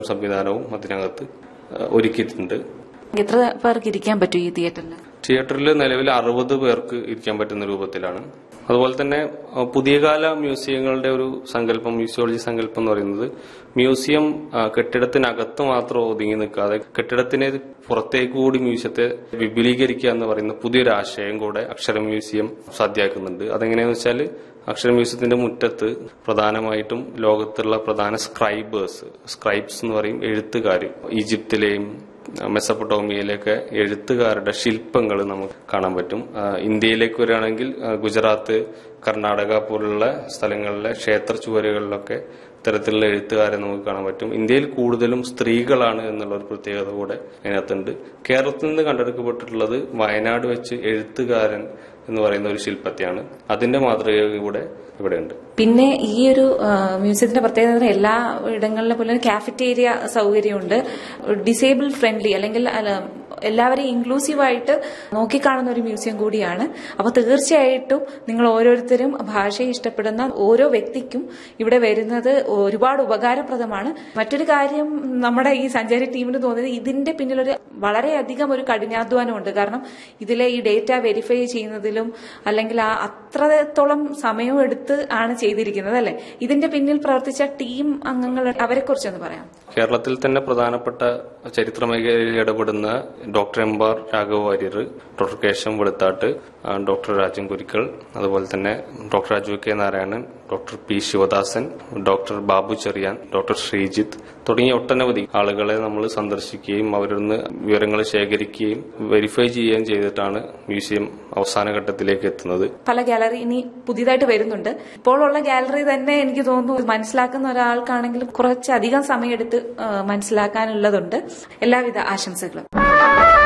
സംവിധാനവും അതിനകത്ത് ആ, ഒരുക്കിയിട്ടുണ്ട് എത്ര പേർക്ക് ഇരിക്കാൻ പറ്റും ഈ തിയേറ്ററിൽ തിയേറ്ററിൽ നിലവിൽ അറുപത് പേർക്ക് ഇരിക്കാൻ പറ്റുന്ന രൂപത്തിലാണ് അതുപോലെ തന്നെ ആ, പുതിയ കാല മ്യൂസിയങ്ങളുടെ ഒരു സങ്കല്പം മ്യൂസിയോളജി സങ്കല്പം എന്ന് പറയുന്നത് മ്യൂസിയം ആ, കെട്ടിടത്തിനകത്ത് മാത്രം ഒതുങ്ങി നിൽക്കാതെ കെട്ടിടത്തിന് പുറത്തേക്ക് കൂടി മ്യൂസിയത്തെ വിപുലീകരിക്കുക എന്ന് പറയുന്ന പുതിയൊരു ആശയം കൂടെ അക്ഷര മ്യൂസിയം സാധ്യമാക്കുന്നുണ്ട് അതെങ്ങനെയാന്ന് വെച്ചാൽ അക്ഷര മ്യൂസിയത്തിന്റെ മുറ്റത്ത് പ്രധാനമായിട്ടും ലോകത്തുള്ള പ്രധാന സ്ക്രൈബേഴ്സ് സ്ക്രൈബ്സ് എന്ന് പറയും എഴുത്തുകാർ ഈജിപ്തിലെയും മെസ്സപ്പൊട്ടോമിയയിലൊക്കെ എഴുത്തുകാരുടെ ശില്പങ്ങൾ നമുക്ക് കാണാൻ പറ്റും ആ, ഇന്ത്യയിലേക്ക് വരികയാണെങ്കിൽ ആ, ഗുജറാത്ത് കർണാടക പോലുള്ള സ്ഥലങ്ങളിലെ ക്ഷേത്ര ചുവരുകളിലൊക്കെ ഇത്തരത്തിലുള്ള എഴുത്തുകാരെ നമുക്ക് കാണാൻ പറ്റും ഇന്ത്യയിൽ കൂടുതലും സ്ത്രീകളാണ് എന്നുള്ള ഒരു പ്രത്യേകത കൂടെ അതിനകത്തുണ്ട് കേരളത്തിൽ നിന്ന് കണ്ടെടുക്കപ്പെട്ടിട്ടുള്ളത് വയനാട് വെച്ച് എഴുത്തുകാരൻ എന്ന് പറയുന്ന ഒരു ശില്പത്തെയാണ് അതിന്റെ മാതൃക കൂടെ ഇവിടെയുണ്ട് പിന്നെ ഈ ഒരു ആ, മ്യൂസിയത്തിന്റെ പ്രത്യേകത എല്ലാ ഇടങ്ങളിലെ പോലെ കാഫറ്റേരിയ സൗകര്യമുണ്ട് ഡിസേബിൾ ഫ്രണ്ട്ലി അല്ലെങ്കിൽ അല്ല, എല്ലാവരെയും ഇൻക്ലൂസീവ് ആയിട്ട് നോക്കിക്കാണുന്ന ഒരു മ്യൂസിയം കൂടിയാണ് അപ്പൊ തീർച്ചയായിട്ടും നിങ്ങൾ ഓരോരുത്തരും ഭാഷയെ ഇഷ്ടപ്പെടുന്ന ഓരോ വ്യക്തിക്കും ഇവിടെ വരുന്നത് ഒരുപാട് ഉപകാരപ്രദമാണ് മറ്റൊരു കാര്യം നമ്മുടെ ഈ സഞ്ചാരി ടീമിന് തോന്നിയത് ഇതിന്റെ പിന്നിലൊരു വളരെയധികം ഒരു കഠിനാധ്വാനമുണ്ട് കാരണം ഇതിലെ ഈ ഡേറ്റ വെരിഫൈ ചെയ്യുന്നതിലും അല്ലെങ്കിൽ ആ അത്രത്തോളം സമയവും എടുത്ത് ആണ് ചെയ്തിരിക്കുന്നത് അല്ലെ ഇതിന്റെ പിന്നിൽ പ്രവർത്തിച്ച ടീം അംഗങ്ങൾ അവരെ കുറിച്ചൊന്ന് പറയാം കേരളത്തിൽ തന്നെ പ്രധാനപ്പെട്ട ചരിത്ര മേഖലയിൽ ഇടപെടുന്ന doctor M R Raghava Warrier doctor കേശം വെളുത്താട്ട് ആ, ഡോക്ടർ രാജൻ കുരിക്കൾ അതുപോലെ തന്നെ doctor Raju K Narayanan doctor P Sivadasan doctor Babu Cherian doctor Sreejith തുടങ്ങിയ ഒട്ടനവധി ആളുകളെ നമ്മൾ സന്ദർശിക്കുകയും അവരിൽ നിന്ന് വിവരങ്ങൾ ശേഖരിക്കുകയും വെരിഫൈ ചെയ്യുകയും ചെയ്തിട്ടാണ് മ്യൂസിയം അവസാന ഘട്ടത്തിലേക്ക് എത്തുന്നത് പല ഗാലറി ഇനി പുതിയതായിട്ട് വരുന്നുണ്ട് ഇപ്പോൾ ഉള്ള ഗാലറി തന്നെ എനിക്ക് തോന്നുന്നു മനസ്സിലാക്കുന്ന ഒരാൾക്കാണെങ്കിലും കുറച്ചധികം സമയമെടുത്ത് ആ, മനസ്സിലാക്കാനുള്ളതുണ്ട് എല്ലാവിധ ആശംസകളും